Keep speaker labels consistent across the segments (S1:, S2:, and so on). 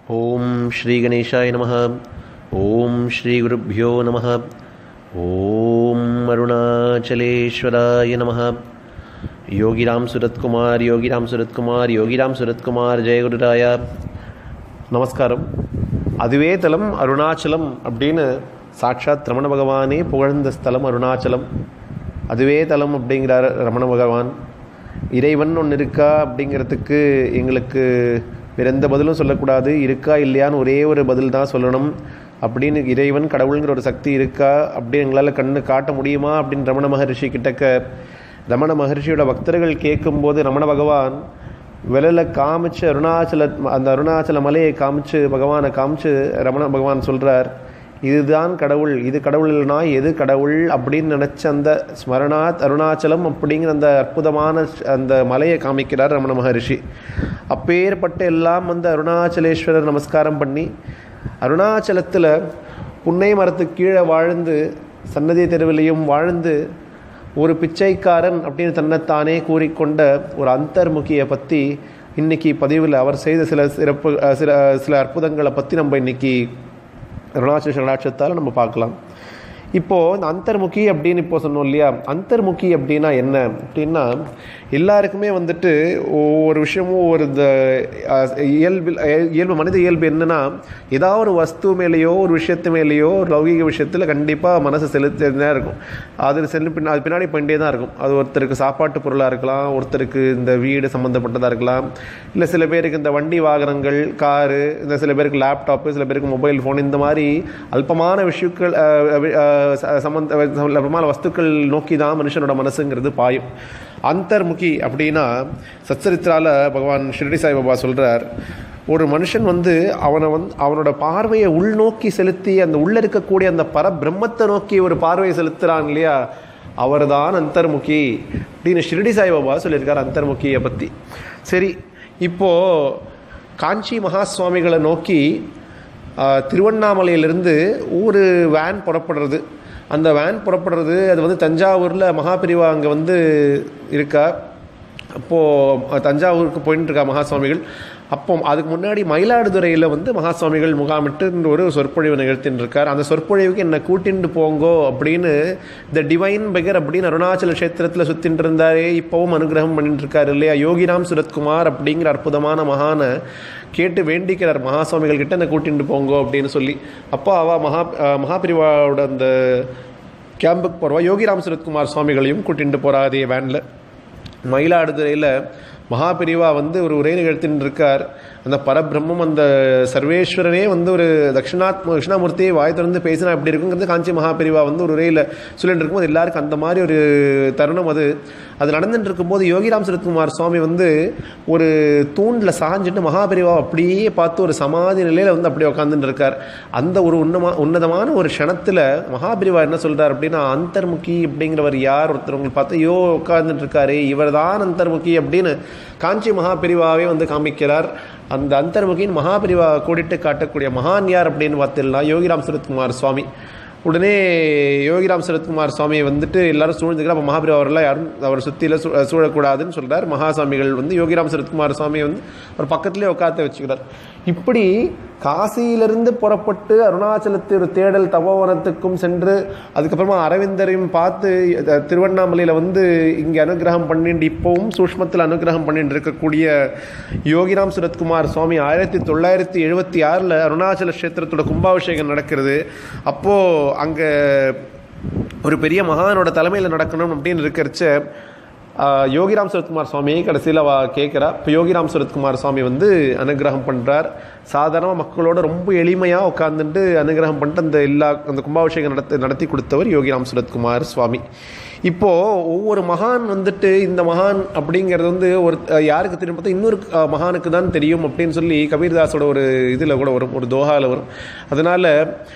S1: ॐ श्रीगणेशाय नमः ॐ श्रीगुरुभ्यो नमः ॐ अरुणाचलेश्वराय नमः योगिराम सुरत्कुमार योगिराम सुरत्குமார் யோகிராம் சுரத்குமார் ஜெயகுருராயா நமஸ்காரம் அதுவே தலம் அருணாச்சலம் அப்படின்னு சாட்சாத் ரமண பகவானே புகழ்ந்த ஸ்தலம் அருணாச்சலம் அதுவே தலம் அப்படிங்கிறார் ரமண பகவான் இறைவன் ஒன்று இருக்கா அப்படிங்கிறதுக்கு எங்களுக்கு வேற எந்த பதிலும் சொல்லக்கூடாது இருக்கா இல்லையான்னு ஒரே ஒரு பதில் தான் சொல்லணும் அப்படின்னு இறைவன் கடவுளுங்கிற ஒரு சக்தி இருக்கா அப்படின்னு எங்களால் கண்ணு காட்ட முடியுமா அப்படின்னு ரமண மகரிஷி கிட்டக்க ரமண மகர்ஷியோட பக்தர்கள் கேட்கும்போது ரமண பகவான் விலையில் காமிச்சு அருணாச்சல அந்த அருணாச்சல மலையை காமிச்சு பகவானை காமிச்சு ரமண பகவான் சொல்கிறார் இதுதான் கடவுள் இது கடவுள் இல்லைனா எது கடவுள் அப்படின்னு நினச்ச அந்த ஸ்மரணாத் அருணாச்சலம் அப்படிங்கிற அந்த அற்புதமான அந்த மலையை காமிக்கிறார் ரமண மகரிஷி அப்பேற்பட்ட எல்லாம் வந்து அருணாச்சலேஸ்வரர் நமஸ்காரம் பண்ணி அருணாச்சலத்தில் புன்னை மரத்துக்கு கீழே வாழ்ந்து சன்னதி தெருவிலையும் வாழ்ந்து ஒரு பிச்சைக்காரன் அப்படின்னு தன்னைத்தானே கூறிக்கொண்ட ஒரு அந்தர்முகியை பற்றி இன்னைக்கு பதிவில் அவர் செய்த சில சிறப்பு சில சில அற்புதங்களை பற்றி நம்ம இன்னைக்கு அருணாச்சல சரணாட்சத்தால் நம்ம பார்க்கலாம் இப்போது இந்த அந்தர்முகி அப்படின்னு இப்போ சொன்னோம் இல்லையா அந்தர்முகி அப்படின்னா என்ன அப்படின்னா எல்லாருக்குமே வந்துட்டு ஒவ்வொரு விஷயமும் ஒரு இந்த இயல்பு இயல்பு மனித இயல்பு என்னன்னா ஏதாவது ஒரு வஸ்து மேலேயோ ஒரு விஷயத்து மேலேயோ ஒரு லௌகிக விஷயத்தில் கண்டிப்பாக மனசு செலுத்திதான் இருக்கும் அது செல்லு பின்னா அது பின்னாடி போயிட்டே தான் இருக்கும் அது ஒருத்தருக்கு சாப்பாட்டு பொருளாக இருக்கலாம் ஒருத்தருக்கு இந்த வீடு சம்மந்தப்பட்டதாக இருக்கலாம் இல்லை சில பேருக்கு இந்த வண்டி வாகனங்கள் காரு இந்த சில பேருக்கு லேப்டாப்பு சில பேருக்கு மொபைல் ஃபோன் இந்த மாதிரி அல்பமான விஷயங்கள் சம்பந்த அல்பமான வஸ்துக்கள் நோக்கி தான் மனுஷனோட மனசுங்கிறது பாயும் அந்தர்முகி அப்படின்னா சச்சரித்திரால பகவான் ஷிரடி சாய்பாபா சொல்கிறார் ஒரு மனுஷன் வந்து அவனை வந்து அவனோட பார்வையை உள்நோக்கி செலுத்தி அந்த உள்ளே இருக்கக்கூடிய அந்த பரபிரம்மத்தை நோக்கி ஒரு பார்வையை செலுத்துகிறான் இல்லையா அவர் தான் அந்தர்முகி அப்படின்னு ஷிரடி சாய்பாபா சொல்லியிருக்கார் அந்தர்முகியை பற்றி சரி இப்போது காஞ்சி மகா சுவாமிகளை நோக்கி திருவண்ணாமலையிலிருந்து ஒரு வேன் புறப்படுறது அந்த வேன் புறப்படுறது அது வந்து தஞ்சாவூரில் மகாபிரிவா அங்கே வந்து இருக்கா அப்போது தஞ்சாவூருக்கு போயிட்டு இருக்கா மகா சுவாமிகள் அப்போ அதுக்கு முன்னாடி மயிலாடுதுறையில் வந்து மகா சுவாமிகள் முகாமிட்டு ஒரு சொற்பொழிவு நிகழ்த்தின்னு இருக்கார் அந்த சொற்பொழிவுக்கு என்னை கூட்டிட்டு போங்கோ அப்படின்னு த டிவைன் பெகர் அப்படின்னு அருணாச்சல கஷேத்திரத்தில் சுத்தின்னு இருந்தாரே இப்போவும் அனுகிரகம் பண்ணிட்டு இருக்காரு இல்லையா யோகிராம் சுரத்குமார் அப்படிங்கிற அற்புதமான மகானை கேட்டு வேண்டிக்கிறார் மகா சுவாமிகள் கிட்ட என்னை கூட்டிட்டு போங்கோ அப்படின்னு சொல்லி அப்போ அவ மகா மகாபிரிவாவோட அந்த கேம்புக்கு போகிறவா யோகிராம் சுரத்குமார் சுவாமிகளையும் கூட்டிட்டு போகிறா அதே வேனில் மயிலாடுதுறையில் மகாபிரிவா வந்து ஒரு உரை நிகழ்த்தின்னு இருக்கார் அந்த பரபிரம்மம் அந்த சர்வேஸ்வரனே வந்து ஒரு தட்சிணாத் தட்சிணாமூர்த்தியை வாய் திறந்து பேசினா எப்படி இருக்குங்கிறது காஞ்சி மகாபிரிவா வந்து ஒரு உரையில் சொல்லிட்டு இருக்கும்போது எல்லாருக்கும் அந்த மாதிரி ஒரு தருணம் அது அது நடந்துட்டு இருக்கும்போது யோகிராம் சரத்குமார் சுவாமி வந்து ஒரு தூண்டில் சாஞ்சிட்டு மகாபிரிவா அப்படியே பார்த்து ஒரு சமாதி நிலையில் வந்து அப்படியே உட்காந்துட்டு இருக்கார் அந்த ஒரு உன்னமா உன்னதமான ஒரு க்ஷணத்தில் மகாபிரிவா என்ன சொல்கிறார் அப்படின்னா அந்தர்முகி அப்படிங்கிறவர் யார் ஒருத்தர் பார்த்து யோ உட்காந்துட்டு இருக்காரு இவர் தான் அந்தர்முகி அப்படின்னு காஞ்சி மகாபிரிவாவே வந்து காமிக்கிறார் அந்த அந்தர்முகின் மகாபிரிவா கூடிட்டு காட்டக்கூடிய மகான் யார் அப்படின்னு பார்த்துடலாம் யோகிராம் சுரத்குமார் சுவாமி உடனே யோகிராம் சரத்குமார் சுவாமியை வந்துட்டு எல்லாரும் சூழ்ந்துக்கிற அப்போ மகாபிரிவா அவரெல்லாம் யாரும் அவர் சுற்றியில் சூ சூழக்கூடாதுன்னு சொல்கிறார் மகாசாமிகள் வந்து யோகிராம் சரத்குமார் சுவாமியை வந்து ஒரு பக்கத்துலேயே உட்காந்து வச்சுக்கிறார் இப்படி காசியிலிருந்து புறப்பட்டு அருணாச்சலத்து ஒரு தேடல் தபோவனத்துக்கும் சென்று அதுக்கப்புறமா அரவிந்தரையும் பார்த்து திருவண்ணாமலையில் வந்து இங்கே அனுகிரகம் பண்ணிட்டு இப்போவும் சூஷ்மத்தில் அனுகிரகம் பண்ணிட்டு இருக்கக்கூடிய யோகிராம் சுரத்குமார் சுவாமி ஆயிரத்தி தொள்ளாயிரத்தி எழுபத்தி ஆறில் அருணாச்சல கஷேத்திரத்தோட கும்பாபிஷேகம் நடக்கிறது அப்போது அங்கே ஒரு பெரிய மகானோட தலைமையில் நடக்கணும் அப்படின்னு இருக்கிறச்ச யோகிராம் சரத்குமார் சுவாமியை கடைசியில் அவ கேட்குறா இப்போ யோகிராம் சரத்குமார் சுவாமி வந்து அனுகிரகம் பண்ணுறார் சாதாரண மக்களோட ரொம்ப எளிமையாக உட்காந்துட்டு அனுகிரகம் பண்ணிட்டு அந்த எல்லா அந்த கும்பாபிஷேகம் நடத்தி நடத்தி கொடுத்தவர் யோகிராம் சரத்குமார் சுவாமி இப்போது ஒவ்வொரு மகான் வந்துட்டு இந்த மகான் அப்படிங்கிறது வந்து ஒரு யாருக்கு தெரியும் பார்த்தா இன்னொரு மகானுக்கு தான் தெரியும் அப்படின்னு சொல்லி கபீர்தாஸோட ஒரு இதில் கூட வரும் ஒரு தோஹாவில் வரும் அதனால்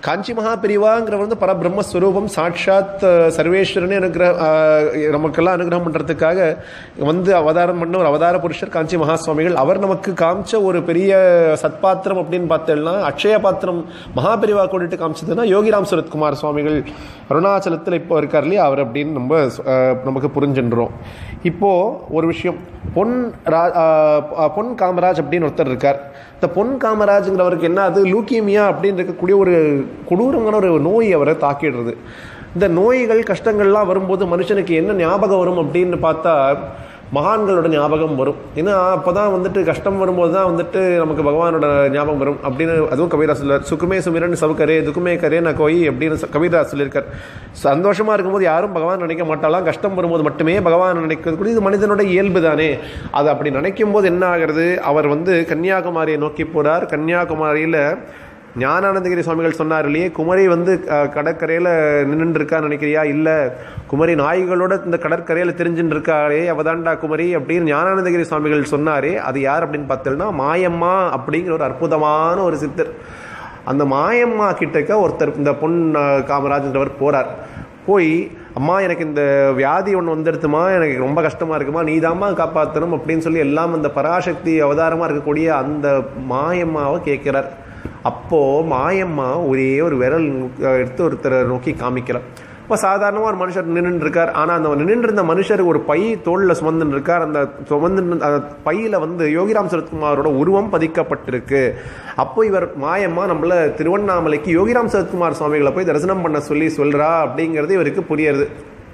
S1: காஞ்சி மகாபிரிவாங்கிறவர் வந்து பரபிரம்மஸ்வரூபம் சாட்சாத் அஹ், சர்வேஸ்வரனே அனுகிரக அஹ், நமக்கெல்லாம் அனுகிரகம் பண்ணுறதுக்காக வந்து அவதாரம் பண்ண ஒரு அவதார புருஷர் காஞ்சி மகாசுவாமிகள் அவர் நமக்கு காமிச்ச ஒரு பெரிய சத்பாத்திரம் அப்படின்னு பார்த்தோம்னா அக்ஷய பாத்திரம் மகாபிரிவா கூட்டிட்டு காமிச்சதுன்னா யோகிராம் சுரத்குமார் சுவாமிகள் அருணாச்சலத்தில் இப்போ இருக்கார் இல்லையா அவர் அப்படின்னு நம்ம அஹ், நமக்கு புரிஞ்சுன்றோம் இப்போ ஒரு விஷயம் பொன் ரா அஹ், பொன் காமராஜ் அப்படின்னு ஒருத்தர் இருக்கார் இந்த பொன் காமராஜுங்கிறவருக்கு என்ன அது லூக்கியமியா அப்படின்னு இருக்கக்கூடிய ஒரு கொடூரமான ஒரு நோய் அவரை தாக்கிடுறது இந்த நோய்கள் கஷ்டங்கள்லாம் வரும்போது மனுஷனுக்கு என்ன ஞாபகம் வரும் அப்படின்னு பார்த்தா மகான்களோட ஞாபகம் வரும் ஏன்னா அப்போ தான் வந்துட்டு கஷ்டம் வரும்போது தான் வந்துட்டு நமக்கு பகவானோட ஞாபகம் வரும் அப்படின்னு அதுவும் கவிராஜ் சொல்லுவார் சுக்குமே சுமிரன் சவுக்கரே துக்குமே கரே நான் கோய் அப்படின்னு ச- கவிராஜ் சொல்லியிருக்கார் சந்தோஷமாக இருக்கும்போது யாரும் பகவான் நினைக்க மாட்டாலாம் கஷ்டம் வரும்போது மட்டுமே பகவான் நினைக்கிறது கூட இது மனிதனோட இயல்பு தானே அது அப்படி நினைக்கும் போது என்ன ஆகிறது அவர் வந்து கன்னியாகுமரியை நோக்கி போகிறார் கன்னியாகுமரியில் ஞானானந்தகிரி சுவாமிகள் சொன்னார் இல்லையே குமரி வந்து அஹ், கடற்கரையில நின்றுட்டு இருக்கான்னு நினைக்கிறியா இல்ல குமரி நாய்களோட இந்த கடற்கரையில தெரிஞ்சுட்டு இருக்காளே அவதாண்டா குமரி அப்படின்னு ஞானானந்தகிரி சுவாமிகள் சொன்னாரே அது யார் அப்படின்னு பார்த்தோம்னா மாயம்மா அப்படிங்கிற ஒரு அற்புதமான ஒரு சித்தர் அந்த மாயம்மா கிட்டக்க ஒருத்தர் இந்த பொன் அஹ், காமராஜ்ன்றவர் போறார் போய் அம்மா எனக்கு இந்த வியாதி ஒன்று வந்துடுத்துமா எனக்கு ரொம்ப கஷ்டமா இருக்குமா நீதாம்மா காப்பாற்றணும் அப்படின்னு சொல்லி எல்லாம் அந்த பராசக்தி அவதாரமா இருக்கக்கூடிய அந்த மாயம்மாவை கேட்கிறார் அப்போ மாயம்மா ஒரே ஒரு விரல் நு- எடுத்து ஒருத்தரை நோக்கி காமிக்கிறார் இப்போ சாதாரணமாக ஒரு மனுஷர் நின்றுட்டு இருக்கார் ஆனால் அந்த நின்றுட்டு இருந்த மனுஷர் ஒரு பை தோளில் சுமந்துன்னு இருக்கார் அந்த சுமந்து அந்த பையில வந்து யோகிராம் சரத்குமாரோட உருவம் பதிக்கப்பட்டிருக்கு அப்போ இவர் மாயம்மா நம்மள திருவண்ணாமலைக்கு யோகிராம் சரத்குமார் சுவாமிகளை போய் தரிசனம் பண்ண சொல்லி சொல்றா அப்படிங்கிறது இவருக்கு புரியுது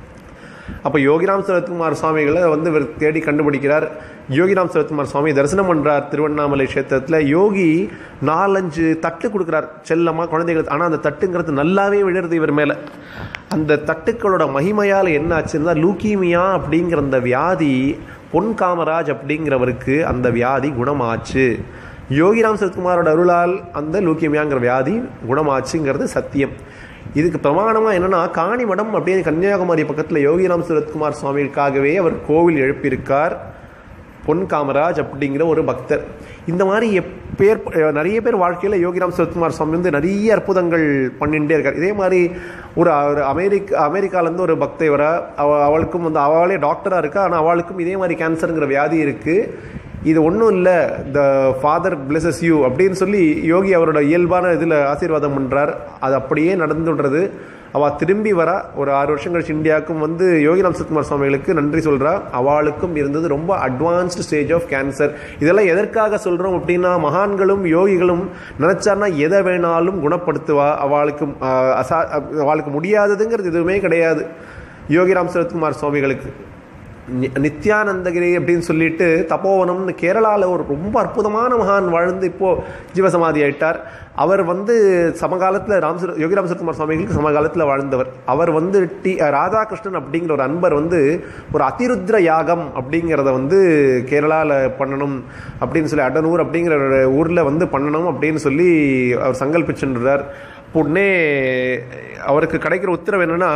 S1: அப்போ யோகிராம் சரத்குமார் சுவாமிகளை வந்து இவர் தேடி கண்டுபிடிக்கிறார் யோகிராம் சரத்குமார் சுவாமி தரிசனம் பண்றார் திருவண்ணாமலை கஷேத்திரத்தில் யோகி நாலஞ்சு தட்டு கொடுக்குறார் செல்லமா குழந்தைகளுக்கு ஆனால் அந்த தட்டுங்கிறது நல்லாவே விழுறது இவர் மேலே அந்த தட்டுக்களோட மகிமையால் என்ன ஆச்சுன்னா லூக்கீமியா அப்படிங்கிற அந்த வியாதி பொன் காமராஜ் அப்படிங்கிறவருக்கு அந்த வியாதி குணமாச்சு யோகிராம் சரத்குமாரோட அருளால் அந்த லூக்கியமியாங்கிற வியாதி குணமாச்சுங்கிறது சத்தியம் இதுக்கு பிரமாணமா என்னன்னா காணிமடம் அப்படின்னு கன்னியாகுமரி பக்கத்துல யோகிராம் சுரத்குமார் சுவாமிகளுக்காகவே அவர் கோவில் எழுப்பியிருக்கார் பொன் காமராஜ் அப்படிங்கிற ஒரு பக்தர் இந்த மாதிரி எப்பேர் நிறைய பேர் வாழ்க்கையில் யோகிராம் சுரத்குமார் சுவாமி வந்து நிறைய அற்புதங்கள் பண்ணிகிட்டே இருக்கார் இதே மாதிரி ஒரு ஒரு அமெரிக்க அமெரிக்காலேருந்து ஒரு பக்தை வர அவ அவளுக்கும் வந்து அவளே டாக்டராக இருக்கா ஆனால் அவளுக்கும் இதே மாதிரி கேன்சருங்கிற வியாதி இருக்குது இது ஒன்றும் இல்லை த ஃபாதர் பிளஸஸ் யூ அப்படின்னு சொல்லி யோகி அவரோட இயல்பான இதில் ஆசீர்வாதம் பண்ணுறார் அது அப்படியே நடந்துன்றது அவள் திரும்பி வரா ஒரு ஆறு வருஷம் கழிச்சு இந்தியாவுக்கும் வந்து யோகிராம் சுக்குமார் சுவாமிகளுக்கு நன்றி சொல்கிறா அவளுக்கும் இருந்தது ரொம்ப அட்வான்ஸ்டு ஸ்டேஜ் ஆஃப் கேன்சர் இதெல்லாம் எதற்காக சொல்கிறோம் அப்படின்னா மகான்களும் யோகிகளும் நினச்சார்னா எதை வேணாலும் குணப்படுத்துவா அவளுக்கு ஆஹ், அசா அவளுக்கு முடியாததுங்கிறது எதுவுமே கிடையாது யோகிராம் சரத்குமார் சுவாமிகளுக்கு நி- நித்யானந்தகிரி அப்படின்னு சொல்லிட்டு தபோவனம்னு கேரளாவில் ஒரு ரொம்ப அற்புதமான மகான் வாழ்ந்து இப்போ ஜீவசமாதி ஆயிட்டார் அவர் வந்து சமகாலத்தில் ராம் சுர- யோகி ராமசுரகுமார் சுவாமிகளுக்கு சமகாலத்தில் வாழ்ந்தவர் அவர் வந்து டி ராதாகிருஷ்ணன் அப்படிங்கிற ஒரு அன்பர் வந்து ஒரு அதிருத்ர யாகம் அப்படிங்கிறத வந்து கேரளாவில் பண்ணணும் அப்படின்னு சொல்லி அடனூர் அப்படிங்கிற ஒரு ஊரில் வந்து பண்ணணும் அப்படின்னு சொல்லி அவர் சங்கல்பிச்சுன்றார் உடனே அவருக்கு கிடைக்கிற உத்தரவு என்னன்னா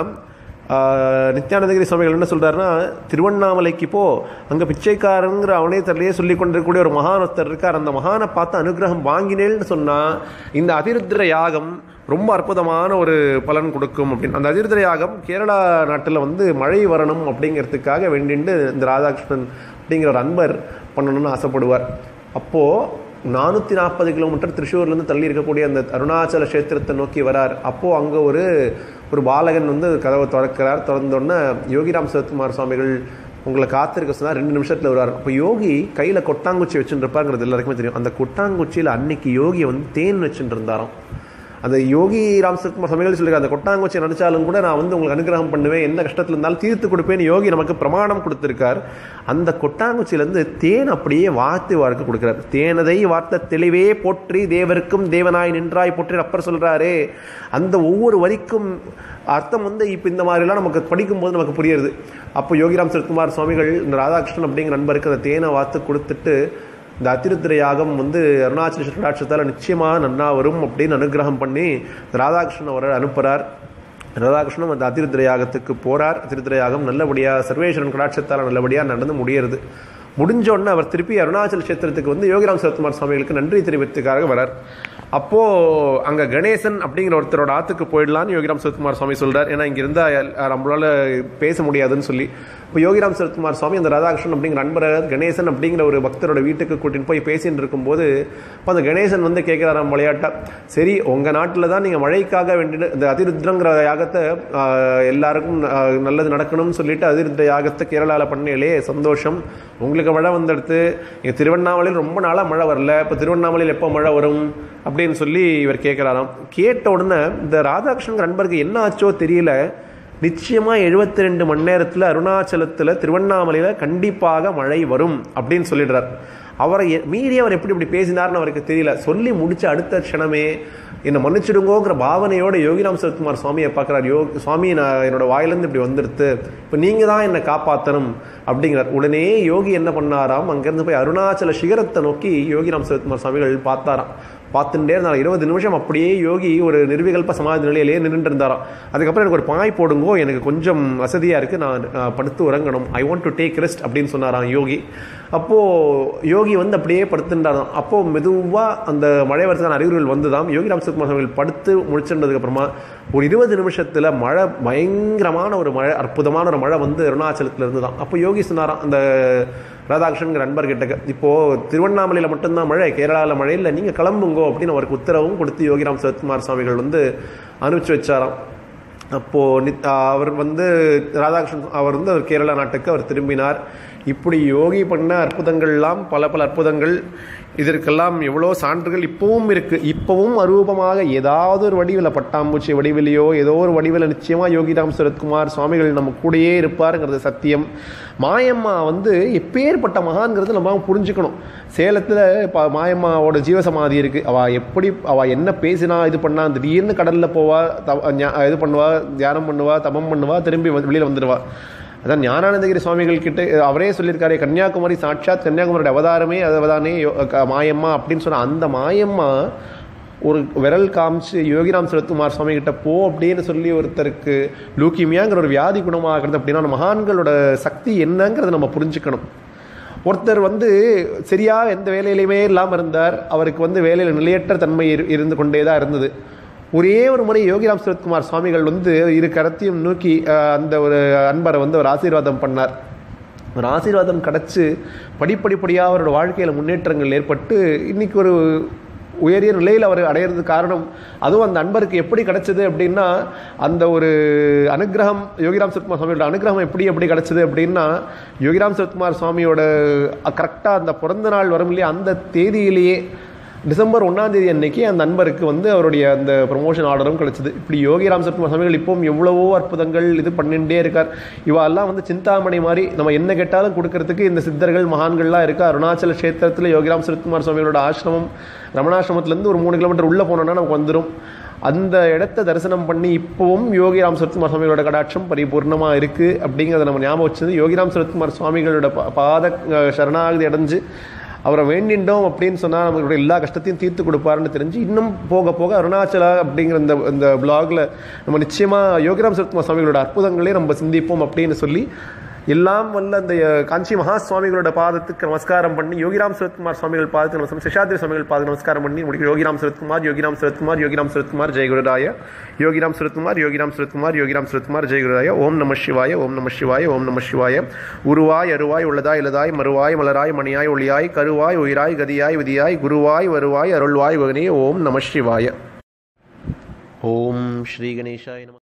S1: ஆஹ் நித்யானந்தகிரி சுவாமிகள் என்ன சொல்றாருன்னா திருவண்ணாமலைக்கு போ அங்க பிச்சைக்காரங்கிற அவனே தரலையே சொல்லி கொண்டிருக்கக்கூடிய ஒரு மகான் ஒருத்தர் இருக்கார் அந்த மகானை பார்த்து அனுகிரகம் வாங்கினேன்னு சொன்னா இந்த அதிருத்ர யாகம் ரொம்ப அற்புதமான ஒரு பலன் கொடுக்கும் அப்படின்னு அந்த அதிருத்ர யாகம் கேரளா நாட்டில் வந்து மழை வரணும் அப்படிங்கிறதுக்காக வேண்டிட்டு இந்த ராதாகிருஷ்ணன் அப்படிங்கிற ஒரு அன்பர் பண்ணணும்னு ஆசைப்படுவார் அப்போ நானூற்றி நாற்பது கிலோமீட்டர் திருச்சூர்லேருந்து தள்ளி இருக்கக்கூடிய அந்த அருணாச்சல கஷேத்திரத்தை நோக்கி வரார் அப்போது அங்கே ஒரு ஒரு பாலகன் வந்து கதவை திறக்கிறார் திறந்தோடனே யோகிராம் சரத்குமார் சுவாமிகள் உங்களை காத்திருக்க சொன்னால் ரெண்டு நிமிஷத்தில் வருவார் அப்போ யோகி கையில் கொட்டாங்குச்சி வச்சுட்டு இருப்பாருங்கிறது எல்லாருக்குமே தெரியும் அந்த கொட்டாங்குச்சியில் அன்னைக்கு யோகி வந்து தேன் வச்சுட்டு இருந்தாராம் அந்த யோகி ராம் சரத்குமார் சுவாமிகள் சொல்லியிருக்காரு அந்த கொட்டாங்குச்சி நினைச்சாலும் கூட நான் வந்து உங்களுக்கு அனுகிரகம் பண்ணுவேன் எந்த கஷ்டத்தில் இருந்தாலும் தீர்த்து கொடுப்பேன்னு யோகி நமக்கு பிரமாணம் கொடுத்திருக்கார் அந்த கொட்டாங்குச்சியிலேருந்து தேன் அப்படியே வார்த்து வார்க்க கொடுக்கிறார் தேனதை வார்த்த தெளிவே போற்றி தேவருக்கும் தேவனாய் நின்றாய் போற்றி அப்பர் சொல்றாரே அந்த ஒவ்வொரு வரிக்கும் அர்த்தம் வந்து இப்போ இந்த மாதிரிலாம் நமக்கு படிக்கும்போது நமக்கு புரியுது அப்போ யோகிராம் சரத்குமார் சுவாமிகள் இந்த ராதாகிருஷ்ணன் அப்படிங்கிற நண்பருக்கு அந்த தேனை வார்த்து கொடுத்துட்டு இந்த அதிருத்திர யாகம் வந்து அருணாச்சல கடாட்சத்தால் நிச்சயமாக நன்னா வரும் அப்படின்னு அனுகிரகம் பண்ணி இந்த ராதாகிருஷ்ணன் அவரை அனுப்புகிறார் ராதாகிருஷ்ணன் அந்த அதிருத்திர யாகத்துக்கு போகிறார் அதிருத்திர யாகம் நல்லபடியாக சர்வேஸ்வரன் கடாட்சத்தால் நல்லபடியாக நடந்து முடியறது முடிஞ்ச உடனே அவர் திருப்பி அருணாச்சல கஷேத்திரத்துக்கு வந்து யோகிராம் சரத்குமார் சுவாமிகளுக்கு நன்றி தெரிவித்துக்காக வரார் அப்போது அங்கே கணேசன் அப்படிங்கிற ஒருத்தரோட ஆற்றுக்கு போயிடலான்னு யோகிராம் சரத்குமார் சுவாமி சொல்கிறார் ஏன்னா இங்கே இருந்தால் நம்மளால் பேச முடியாதுன்னு சொல்லி இப்போ யோகிராம் சரத்குமார் சுவாமி அந்த ராதாகிருஷ்ணன் அப்படிங்கிற நண்பரை கணேசன் அப்படிங்கிற ஒரு பக்தரோட வீட்டுக்கு கூட்டின்னு போய் பேசிட்டு இருக்கும்போது இப்போ அந்த கணேசன் வந்து கேட்குறாராம் விளையாட்டா சரி உங்கள் நாட்டில் தான் நீங்கள் மழைக்காக வேண்டிட்டு இந்த அதிருத்ரங்கிற யாகத்தை ஆஹ், எல்லாருக்கும் ஆஹ், நல்லது நடக்கணும்னு சொல்லிட்டு அதிருத்ர யாகத்தை கேரளாவில் பண்ணீங்களே சந்தோஷம் உங்களுக்கு மழை வந்தெடுத்து இங்கே திருவண்ணாமலையில் ரொம்ப நாளாக மழை வரல இப்போ திருவண்ணாமலையில் எப்போ மழை வரும் அப்படின்னு சொல்லி இவர் கேட்குறாராம் கேட்ட உடனே இந்த ராதாகிருஷ்ணன் நண்பருக்கு என்ன ஆச்சோ தெரியல நிச்சயமாக எழுபத்தி ரெண்டு மணி நேரத்தில் அருணாச்சலத்தில் திருவண்ணாமலையில் கண்டிப்பாக மழை வரும் அப்படின்னு சொல்லிடுறார் அவரை எ- மீறி அவர் எப்படி இப்படி பேசினார்னு அவருக்கு தெரியல சொல்லி முடிச்ச அடுத்த க்ஷணமே என்னை மன்னிச்சிடுங்கோங்கிற பாவனையோட யோகிராம் சரத்குமார் சுவாமியை பார்க்குறார் யோ சுவாமி நான் என்னோட வாயிலேருந்து இப்படி வந்துடுத்து இப்போ நீங்கள் தான் என்னை காப்பாற்றணும் அப்படிங்கிறார் உடனே யோகி என்ன பண்ணாராம் அங்கேருந்து போய் அருணாச்சல சிகரத்தை நோக்கி யோகிராம் சரத்குமார் சுவாமிகள் பார்த்தாராம் பார்த்துட்டே இருந்தார் இருபது நிமிஷம் அப்படியே யோகி ஒரு நிர்விகல்ப சமாதி நிலையிலேயே நின்றுட்டு இருந்தாராம் அதுக்கப்புறம் எனக்கு ஒரு பாய் போடுங்கோ எனக்கு கொஞ்சம் வசதியாக இருக்குது நான் நான் படுத்து உறங்கணும் I want to take rest அப்படின்னு சொன்னாராம் யோகி அப்போது யோகி வந்து அப்படியே படுத்துட்டாராம் அப்போது மெதுவாக அந்த மழை வரதுக்கான அறிகுறிகள் வந்துதாம் யோகி ராம் சரத்குமார் அவர்கள் படுத்து முடிச்சிருந்ததுக்கப்புறமா ஒரு இருபது நிமிஷத்தில் மழை பயங்கரமான ஒரு மழை அற்புதமான ஒரு மழை வந்து அருணாச்சலத்தில் இருந்து தான் அப்போ யோகி சொன்னாராம் அந்த ராதாகிருஷ்ணன் நண்பர்கிட்ட இப்போது திருவண்ணாமலையில் மட்டும்தான் மழை கேரளாவில் மழை இல்லை நீங்கள் கிளம்புங்கோ அப்படின்னு அவருக்கு உத்தரவும் கொடுத்து யோகிராம் சரத்குமார் சுவாமிகள் வந்து அனுப்பிச்சு வச்சாராம் அப்போது நித் அவர் வந்து ராதாகிருஷ்ணன் அவர் வந்து அவர் கேரளா நாட்டுக்கு அவர் திரும்பினார் இப்படி யோகி பண்ண அற்புதங்கள்லாம் பல பல அற்புதங்கள் இதற்கெல்லாம் எவ்வளோ சான்றுகள் இப்போவும் இருக்குது இப்போவும் அரூபமாக ஏதாவது ஒரு வடிவில் பட்டாம்பூச்சி வடிவிலையோ ஏதோ ஒரு வடிவில் நிச்சயமாக யோகிராம் சரத்குமார் சுவாமிகள் நம்ம கூடயே இருப்பாருங்கிறது சத்தியம் மாயம்மா வந்து எப்பேற்பட்ட மகான்கிறது நம்ம புரிஞ்சுக்கணும் சேலத்தில் இப்போ மாயம்மாவோட ஜீவசமாதி இருக்குது அவள் எப்படி அவள் என்ன பேசினா இது பண்ணா திடீர்னு கடலில் போவா தவ ஞா- இது பண்ணுவா தியானம் பண்ணுவா தபம் பண்ணுவா திரும்பி வந்து வெளியில் வந்துடுவா அதான் ஞானானந்தகிரி சுவாமிகள் கிட்ட அவரே சொல்லியிருக்காரு கன்னியாகுமரி சாட்சாத் கன்னியாகுமரியோட அவதாரமே அவதானே யோ- க- மாயம்மா அப்படின்னு சொன்ன அந்த மாயம்மா ஒரு விரல் காமிச்சு யோகிராம் சரத்குமார் சுவாமி கிட்ட போ அப்படின்னு சொல்லி ஒருத்தருக்கு லூக்கிமியாங்கிற ஒரு வியாதி குணமாகிறது அப்படின்னா அந்த மகான்களோட சக்தி என்னங்கிறத நம்ம புரிஞ்சுக்கணும் ஒருத்தர் வந்து சரியா எந்த வேலையிலையுமே இல்லாமல் இருந்தார் அவருக்கு வந்து வேலையில் நிலையற்ற தன்மை இரு- இருந்து கொண்டே தான் இருந்தது ஒரே ஒரு முறை யோகிராம் சரத்குமார் சுவாமிகள் வந்து இரு கரத்தையும் நோக்கி அஹ், அந்த ஒரு அன்பரை வந்து ஒரு ஆசீர்வாதம் பண்ணார் ஒரு ஆசீர்வாதம் கிடச்சி படிப்படிப்படியாக அவரோட வாழ்க்கையில் முன்னேற்றங்கள் ஏற்பட்டு இன்னைக்கு ஒரு உயரிய நிலையில் அவர் அடையிறதுக்கு காரணம் அதுவும் அந்த அன்பருக்கு எப்படி கிடைச்சது அப்படின்னா அந்த ஒரு அனுகிரகம் யோகிராம் சரத்குமார் சுவாமியோட அனுகிரகம் எப்படி எப்படி கிடைச்சது அப்படின்னா யோகிராம் சரத்குமார் சுவாமியோட கரெக்டாக அந்த பிறந்த நாள் வரும் இல்லையா அந்த தேதியிலேயே டிசம்பர் ஒன்றாம் தேதி அன்னைக்கு அந்த நண்பருக்கு வந்து அவருடைய அந்த ப்ரொமோஷன் ஆர்டரும் கிடைச்சது இப்படி யோகிராம் சரத்குமார் சுவாமிகள் இப்பவும் எவ்வளவோ அற்புதங்கள் இது பண்ணிகிட்டே இருக்கார் இவெல்லாம் வந்து சிந்தாமணி மாதிரி நம்ம என்ன கேட்டாலும் கொடுக்கறதுக்கு இந்த சித்தர்கள் மகான்கள்லாம் இருக்கா அருணாச்சல க்ஷேத்திரத்தில் யோகிராம் சரத்குமார் சுவாமிகளோட ஆசிரமம் ரமணாசிரமத்துலேருந்து ஒரு மூணு கிலோமீட்டர் உள்ளே போனோம்னா நமக்கு வந்துடும் அந்த இடத்த தரிசனம் பண்ணி இப்போவும் யோகிராம் சரத்குமார் சுவாமிகளோட கடாட்சம் பரிபூர்ணமாக இருக்குது அப்படிங்கிறத நம்ம ஞாபகம் வச்சது யோகிராம் சரத்குமார் சுவாமிகளோட பா- பாத அஹ், சரணாகதி அடைஞ்சு அவரை வேண்டிண்டோம் அப்படின்னு சொன்னால் நம்மளுடைய எல்லா கஷ்டத்தையும் தீர்த்து கொடுப்பாருன்னு தெரிஞ்சு இன்னும் போக போக அருணாச்சலா அப்படிங்கிற இந்த இந்த பிளாகில் நம்ம நிச்சயமாக யோகிராம் சரத்குமார் சுவாமிகளோட அற்புதங்களே நம்ம சிந்திப்போம் அப்படின்னு சொல்லி எல்லாம் வல்ல அந்த அஹ், காஞ்சி மகா சுவாமிகளோட பாதத்துக்கு நமஸ்காரம் பண்ணி யோகிராம் சரத்குமார் சுவாமிகள் பாதத்துக்கு நமஸ்காரம் சேஷாத்ரி சுவாமிகள் பாத நமஸ்காரம் பண்ணி முடிக்க யோகிராம் சரத்குமார் யோகிராம் சரத்குமார் யோகிராம் சரத்குமார் ஜெயகுருராய யோகிராம் சரத்குமார் யோகிராம் சரத்குமார் யோகிராம் சரத்குமார் ஜெயகுருராய ஓம் நம சிவாய ஓம் நம சிவாய ஓம் நம சிவாய உருவாய் அருவாய் உள்ளதாய் இலதாய் மறுவாய் மலராய் மணியாய் ஒளியாய் கருவாய் உயிராய் கதியாய் விதியாய் குருவாய் வருவாய் அருள்வாய் வகனே ஓம் நம சிவாய ஓம் ஸ்ரீ கணேசாய நம